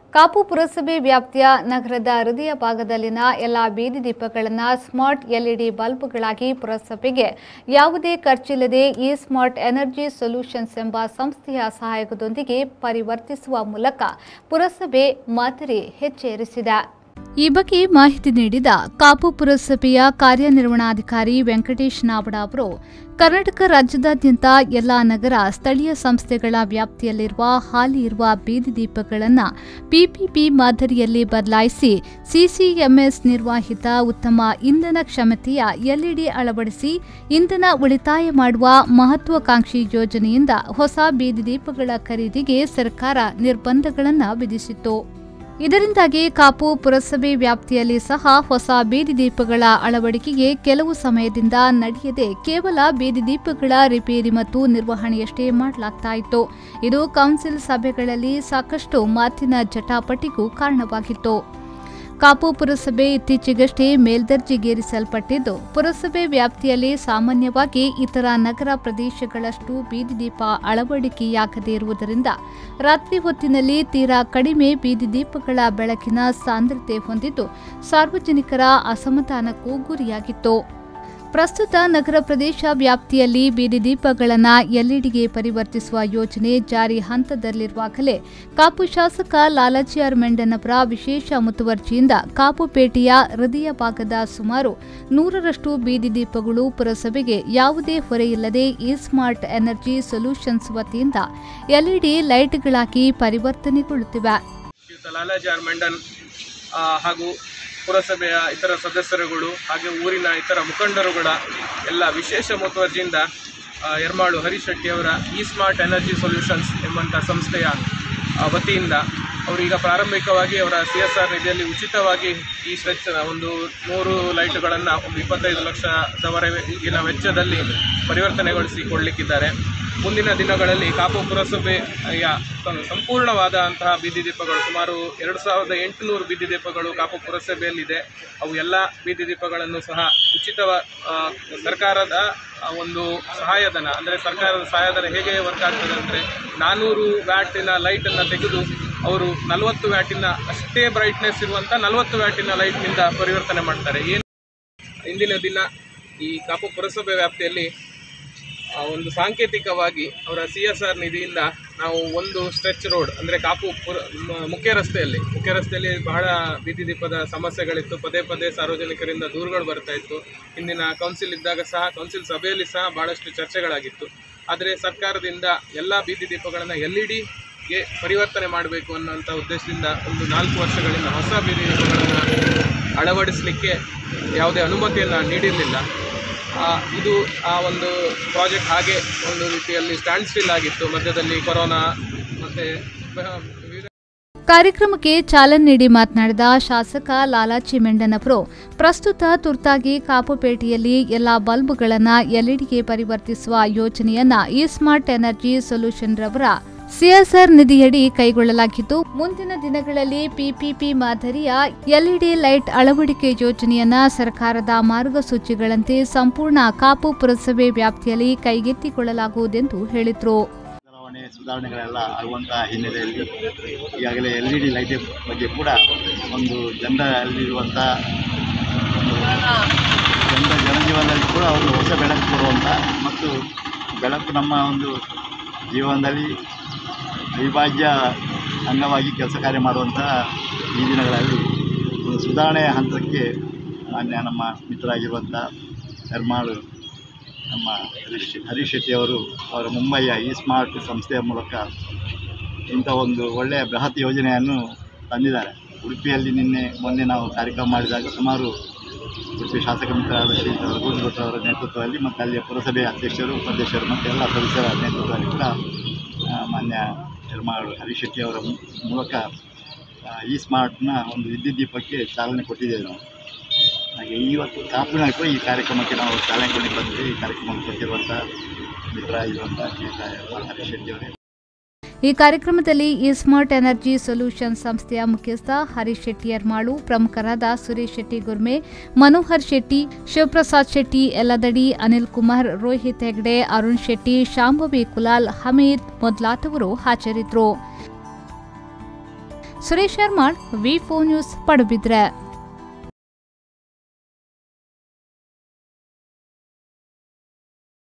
ಕಾಪು ಪುರಸಭೆ ವ್ಯಾಪ್ತಿಯ ನಗರದ ಹೃದಯ ಭಾಗದಲ್ಲಿನ ಎಲ್ಲ ಬೀದಿ ದೀಪಗಳನ್ನು ಸ್ಮಾರ್ಟ್ ಎಲ್ಇಡಿ ಬಲ್ಬ್ಗಳಾಗಿ ಪುರಸಭೆಗೆ ಯಾವುದೇ ಖರ್ಚಿಲ್ಲದೆ ಈ ಸ್ಮಾರ್ಟ್ ಎನರ್ಜಿ ಸೊಲ್ಯೂಷನ್ಸ್ ಎಂಬ ಸಂಸ್ಥೆಯ ಸಹಯೋಗದೊಂದಿಗೆ ಪರಿವರ್ತಿಸುವ ಮೂಲಕ ಪುರಸಭೆ ಮಾದರಿ ಹೆಚ್ಚೇರಿಸಿದೆ ಈ ಬಗ್ಗೆ ಮಾಹಿತಿ ನೀಡಿದ ಕಾಪು ಪುರಸಭೆಯ ಕಾರ್ಯನಿರ್ವಹಣಾಧಿಕಾರಿ ವೆಂಕಟೇಶ್ ನಾವಡ ಅವರು ಕರ್ನಾಟಕ ರಾಜ್ಯದಾದ್ಯಂತ ಎಲ್ಲ ನಗರ ಸ್ಥಳೀಯ ಸಂಸ್ಥೆಗಳ ವ್ಯಾಪ್ತಿಯಲ್ಲಿರುವ ಹಾಲಿ ಇರುವ ಬೀದಿ ದೀಪಗಳನ್ನು ಪಿಪಿಪಿ ಮಾದರಿಯಲ್ಲಿ ಬದಲಾಯಿಸಿ ಸಿಸಿಎಂಎಸ್ ನಿರ್ವಾಹಿತ ಉತ್ತಮ ಇಂಧನ ಕ್ಷಮತೆಯ ಎಲ್ಇಡಿ ಅಳವಡಿಸಿ ಇಂಧನ ಉಳಿತಾಯ ಮಾಡುವ ಮಹತ್ವಾಕಾಂಕ್ಷಿ ಯೋಜನೆಯಿಂದ ಹೊಸ ಬೀದಿ ದೀಪಗಳ ಖರೀದಿಗೆ ಸರ್ಕಾರ ನಿರ್ಬಂಧಗಳನ್ನು ವಿಧಿಸಿತ್ತು ಇದರಿಂದಾಗಿ ಕಾಪು ಪುರಸಭೆ ವ್ಯಾಪ್ತಿಯಲ್ಲಿ ಸಹ ಹೊಸ ಬೀದಿ ದೀಪಗಳ ಅಳವಡಿಕೆಗೆ ಕೆಲವು ಸಮಯದಿಂದ ನಡೆಯದೆ ಕೇವಲ ಬೀದಿ ದೀಪಗಳ ರಿಪೇರಿ ಮತ್ತು ನಿರ್ವಹಣೆಯಷ್ಟೇ ಮಾಡಲಾಗ್ತಾ ಇತ್ತು ಇದು ಕೌನ್ಸಿಲ್ ಸಭೆಗಳಲ್ಲಿ ಸಾಕಷ್ಟು ಮಾತಿನ ಜಟಾಪಟಿಗೂ ಕಾರಣವಾಗಿತ್ತು ಕಾಪು ಪುರಸಭೆ ಇತ್ತೀಚೆಗಷ್ಟೇ ಮೇಲ್ದರ್ಜೆಗೇರಿಸಲ್ಪಟ್ಟಿದ್ದು ಪುರಸಭೆ ವ್ಯಾಪ್ತಿಯಲ್ಲಿ ಸಾಮಾನ್ಯವಾಗಿ ಇತರ ನಗರ ಪ್ರದೇಶಗಳಷ್ಟು ಬೀದಿ ದೀಪ ಅಳವಡಿಕೆಯಾಗದೇ ಇರುವುದರಿಂದ ರಾತ್ರಿ ಹೊತ್ತಿನಲ್ಲಿ ತೀರಾ ಕಡಿಮೆ ಬೀದಿ ದೀಪಗಳ ಬೆಳಕಿನ ಸಾಂದ್ರತೆ ಹೊಂದಿದ್ದು ಸಾರ್ವಜನಿಕರ ಅಸಮಾಧಾನಕ್ಕೂ ಗುರಿಯಾಗಿತ್ತು ಪ್ರಸ್ತುತ ನಗರ ಪ್ರದೇಶ ವ್ಯಾಪ್ತಿಯಲ್ಲಿ ಬೀದಿ ದೀಪಗಳನ್ನು ಎಲ್ಇಡಿಗೆ ಪರಿವರ್ತಿಸುವ ಯೋಜನೆ ಜಾರಿ ಹಂತದಲ್ಲಿರುವಾಗಲೇ ಕಾಪು ಶಾಸಕ ಲಾಲಾಜಿ ಆರ್ ಮೆಂಡನವರ ವಿಶೇಷ ಮುತುವರ್ಜಿಯಿಂದ ಕಾಪುಪೇಟೆಯ ಹೃದಯ ಭಾಗದ ಸುಮಾರು ನೂರರಷ್ಟು ಬೀದಿ ದೀಪಗಳು ಪುರಸಭೆಗೆ ಯಾವುದೇ ಹೊರೆಯಿಲ್ಲದೆ ಈ ಸ್ಮಾರ್ಟ್ ಎನರ್ಜಿ ಸೊಲ್ಯೂಷನ್ಸ್ ವತಿಯಿಂದ ಎಲ್ಇಡಿ ಲೈಟ್ಗಳಾಗಿ ಪರಿವರ್ತನೆಗೊಳ್ಳುತ್ತಿವೆ ಶ್ರೀಯುತ ಲಾಲಾಜಿ ಆರ್ ಮೆಂಡನ್ ಆ, ಹಾಗೂ ಪುರಸಭೆಯ ಇತರ ಸದಸ್ಯರುಗಳು ಹಾಗೆ ಊರಿನ ಇತರ ಮುಖಂಡರುಗಳ ಎಲ್ಲ ವಿಶೇಷ ಮುತುವರ್ಜಿಯಿಂದ ಆ, ಯರ್ಮಾಳು ಹರೀಶ್ ಶೆಟ್ಟಿ ಅವರ ಇ ಸ್ಮಾರ್ಟ್ ಎನರ್ಜಿ ಸೊಲ್ಯೂಷನ್ಸ್ ಎಂಬಂಥ ಸಂಸ್ಥೆಯ ಆ, ವತಿಯಿಂದ ಅವರೀಗ ಪ್ರಾರಂಭಿಕವಾಗಿ ಅವರ ಸಿ ಎಸ್ ಆರ್ ನಿಧಿಯಲ್ಲಿ ಉಚಿತವಾಗಿ ಈ ಸ್ಟ್ರೆಚ್ ಒಂದು ನೂರು ಲೈಟ್ಗಳನ್ನು ಒಂದು ಇಪ್ಪತ್ತೈದು ಲಕ್ಷದವರೆಗಿನ ವೆಚ್ಚದಲ್ಲಿ ಪರಿವರ್ತನೆಗೊಳಿಸಿಕೊಳ್ಳಲಿಕ್ಕಿದ್ದಾರೆ ಮುಂದಿನ ದಿನಗಳಲ್ಲಿ ಕಾಪು ಪುರಸಭೆಯ ಸಂಪೂರ್ಣವಾದ ಅಂತಹ ಬೀದಿ ದೀಪಗಳು ಸುಮಾರು ಎರಡು ಸಾವಿರದ ಎಂಟುನೂರು ಬೀದಿ ದೀಪಗಳು ಕಾಪು ಪುರಸಭೆಯಲ್ಲಿದೆ ಅವು ಎಲ್ಲ ಬೀದಿ ದೀಪಗಳನ್ನು ಸಹ ಉಚಿತವ ಆ, ಸರ್ಕಾರದ ಆ, ಒಂದು ಸಹಾಯಧನ ಅಂದರೆ ಸರ್ಕಾರದ ಸಹಾಯಧನ ಹೇಗೆ ವರ್ಕ್ ಆಗ್ತದೆ ಅಂದರೆ ನಾನ್ನೂರು ವ್ಯಾಟಿನ ಲೈಟನ್ನು ತೆಗೆದು ಅವರು ನಲವತ್ತು ವ್ಯಾಟಿನ ಅಷ್ಟೇ ಬ್ರೈಟ್ನೆಸ್ ಇರುವಂಥ ನಲವತ್ತು ವ್ಯಾಟಿನ ಲೈಟ್ನಿಂದ ಪರಿವರ್ತನೆ ಮಾಡ್ತಾರೆ ಏನು ಇಂದಿನ ದಿನ ಈ ಕಾಪು ಪುರಸಭೆ ವ್ಯಾಪ್ತಿಯಲ್ಲಿ ಆ, ಒಂದು ಸಾಂಕೇತಿಕವಾಗಿ ಅವರ ಸಿ ಎಸ್ ಆರ್ ನಿಧಿಯಿಂದ ನಾವು ಒಂದು ಸ್ಟ್ರೆಚ್ ರೋಡ್ ಅಂದರೆ ಕಾಪು ಪುರ ಮ- ಮುಖ್ಯ ರಸ್ತೆಯಲ್ಲಿ ಮುಖ್ಯ ರಸ್ತೆಯಲ್ಲಿ ಬಹಳ ಬೀದಿ ದೀಪದ ಸಮಸ್ಯೆಗಳಿತ್ತು ಪದೇ ಪದೇ ಸಾರ್ವಜನಿಕರಿಂದ ದೂರುಗಳು ಬರ್ತಾ ಇತ್ತು ಇಂದಿನ ಕೌನ್ಸಿಲ್ ಇದ್ದಾಗ ಸಹ ಕೌನ್ಸಿಲ್ ಸಭೆಯಲ್ಲಿ ಸಹ ಭಾಳಷ್ಟು ಚರ್ಚೆಗಳಾಗಿತ್ತು ಆದರೆ ಸರ್ಕಾರದಿಂದ ಎಲ್ಲ ಬೀದಿ ದೀಪಗಳನ್ನು ಎಲ್ ಇ ಡಿಗೆ ಪರಿವರ್ತನೆ ಮಾಡಬೇಕು ಅನ್ನೋಂಥ ಉದ್ದೇಶದಿಂದ ಒಂದು ನಾಲ್ಕು ವರ್ಷಗಳಿಂದ ಹೊಸ ಬೀದಿ ದೀಪಗಳನ್ನು ಅಳವಡಿಸಲಿಕ್ಕೆ ಯಾವುದೇ ಅನುಮತಿಯನ್ನು ನೀಡಿರಲಿಲ್ಲ ಆ, ಇದು ಆ ಒಂದು ಪ್ರಾಜೆಕ್ಟ್ ಹಾಗೆ ಒಂದು ರೀತಿಯಲ್ಲಿ ಸ್ಟ್ಯಾಂಡ್ ಸ್ಟಿಲ್ ಆಗಿತ್ತು ಮಧ್ಯದಲ್ಲಿ ಕೊರೋನಾ ಮತ್ತು ವಿವಿಧ ಕಾರ್ಯಕ್ರಮಕ್ಕೆ ಚಾಲನೆ ನೀಡಿ ಮಾತನಾಡಿದ ಶಾಸಕ ಲಾಲಾಚಿ ಮೆಂಡನ್ ಅವರು ಪ್ರಸ್ತುತ ತುರ್ತಾಗಿ ಕಾಪುಪೇಟೆಯಲ್ಲಿ ಎಲ್ಲ ಬಲ್ಬ್ಗಳನ್ನು ಎಲ್ಇಡಿಗೆ ಪರಿವರ್ತಿಸುವ ಯೋಜನೆಯನ್ನ ಈ ಸ್ಮಾರ್ಟ್ ಎನರ್ಜಿ ಸೊಲ್ಯೂಷನ್ ರವರ ಸಿಎಸ್ಆರ್ ನಿಧಿಯಡಿ ಕೈಗೊಳ್ಳಲಾಗಿದ್ದು ಮುಂದಿನ ದಿನಗಳಲ್ಲಿ ಪಿಪಿಪಿ ಮಾದರಿಯ ಎಲ್ಇಡಿ ಲೈಟ್ ಅಳವಡಿಕೆ ಯೋಜನೆಯನ್ನ ಸರ್ಕಾರದ ಮಾರ್ಗಸೂಚಿಗಳಂತೆ ಸಂಪೂರ್ಣ ಕಾಪು ಪುರಸಭೆ ವ್ಯಾಪ್ತಿಯಲ್ಲಿ ಕೈಗೆತ್ತಿಕೊಳ್ಳಲಾಗುವುದೆಂದು ಹೇಳಿದರು ಬದಲಾವಣೆ ಸುಧಾರಣೆಗಳೆಲ್ಲ ಆಗುವಂತಹ ಹಿನ್ನೆಲೆಯಲ್ಲಿ ಈಗಾಗಲೇ ಎಲ್ ಇ ಡಿ ಲೈಟ್ ಬಗ್ಗೆ ಕೂಡ ಒಂದು ಜನರಲ್ಲಿರುವಂಥ ಜನರ ಜನಜೀವನದಲ್ಲಿ ಕೂಡ ಒಂದು ಹೊಸ ಬೆಳಕು ಕೊಡುವಂಥ ಮತ್ತು ಬೆಳಕು ನಮ್ಮ ಒಂದು ಜೀವನದಲ್ಲಿ ಅವಿಭಾಜ್ಯ ಅಂಗವಾಗಿ ಕೆಲಸ ಕಾರ್ಯ ಮಾಡುವಂಥ ಈ ದಿನಗಳಲ್ಲಿ ಒಂದು ಸುಧಾರಣೆಯ ಹಂತಕ್ಕೆ ಮಾನ್ಯ ನಮ್ಮ ಮಿತ್ರರಾಗಿರುವಂಥ ನಿರ್ಮಾಳು ನಮ್ಮ ಹರೀಶ್ ಹರೀಶ್ ಶೆಟ್ಟಿಯವರು ಅವರ ಮುಂಬಯಿಯ ಈ ಸ್ಮಾರ್ಟ್ ಸಂಸ್ಥೆಯ ಮೂಲಕ ಇಂಥ ಒಂದು ಒಳ್ಳೆಯ ಬೃಹತ್ ಯೋಜನೆಯನ್ನು ತಂದಿದ್ದಾರೆ ಉಡುಪಿಯಲ್ಲಿ ನಿನ್ನೆ ಮೊನ್ನೆ ನಾವು ಕಾರ್ಯಕ್ರಮ ಮಾಡಿದಾಗ ಸುಮಾರು ಉಡುಪಿ ಶಾಸಕ ಮಿತ್ರರಾದ ಶ್ರೀ ರಘುಭಟ್ ಅವರ ನೇತೃತ್ವದಲ್ಲಿ ಮತ್ತು ಅಲ್ಲಿಯ ಪುರಸಭೆಯ ಅಧ್ಯಕ್ಷರು ಉಪಾಧ್ಯಕ್ಷರು ಮತ್ತು ಎಲ್ಲ ಸದಸ್ಯರ ನೇತೃತ್ವದಲ್ಲಿ ಕೂಡ ಆ, ಮಾನ್ಯ ನಿರ್ಮಾಳು ಹರೀಶ್ ಶೆಟ್ಟಿ ಅವರ ಮು- ಮೂಲಕ ಆ, ಈ ಸ್ಮಾರ್ಟ್ನ ಒಂದು ವಿದ್ಯುತ್ ದೀಪಕ್ಕೆ ಚಾಲನೆ ಕೊಟ್ಟಿದ್ದೇವೆ ನಾವು ಹಾಗೆ ಇವತ್ತು ಕಾಪಿನ ಕೂಡ ಈ ಕಾರ್ಯಕ್ರಮಕ್ಕೆ ನಾವು ಚಾಲನೆ ಕೊಡಿ ಬಂದಿದ್ದೀವಿ ಈ ಕಾರ್ಯಕ್ರಮಕ್ಕೆ ಕೊಟ್ಟಿರುವಂಥ ಮಿತ್ರ ಇರುವಂಥ ಶ್ರೀಯುತ ಹರೀಶ್ ಶೆಟ್ಟಿ ಅವರೇ ಈ ಕಾರ್ಯಕ್ರಮದಲ್ಲಿ ಈ ಸ್ಮಾರ್ಟ್ ಎನರ್ಜಿ ಸೊಲ್ಯೂಷನ್ ಸಂಸ್ಥೆಯ ಮುಖ್ಯಸ್ಥ ಹರೀಶ್ ಶೆಟ್ಟಿ ಯರ್ಮಾಳು ಪ್ರಮುಖರಾದ ಸುರೇಶ್ ಶೆಟ್ಟಿ ಗುರ್ಮೆ ಮನೋಹರ್ ಶೆಟ್ಟಿ ಶಿವಪ್ರಸಾದ್ ಶೆಟ್ಟಿ ಎಲ್ಲದಡಿ ಅನಿಲ್ ಕುಮಾರ್ ರೋಹಿತ್ ಹೆಗ್ಡೆ ಅರುಣ್ ಶೆಟ್ಟಿ ಶಾಂಭವಿ ಕುಲಾಲ್ ಹಮೀದ್ ಮೊದಲಾದವರು ಹಾಜರಿದ್ದರು Suresh Sharmal V four news Padubidri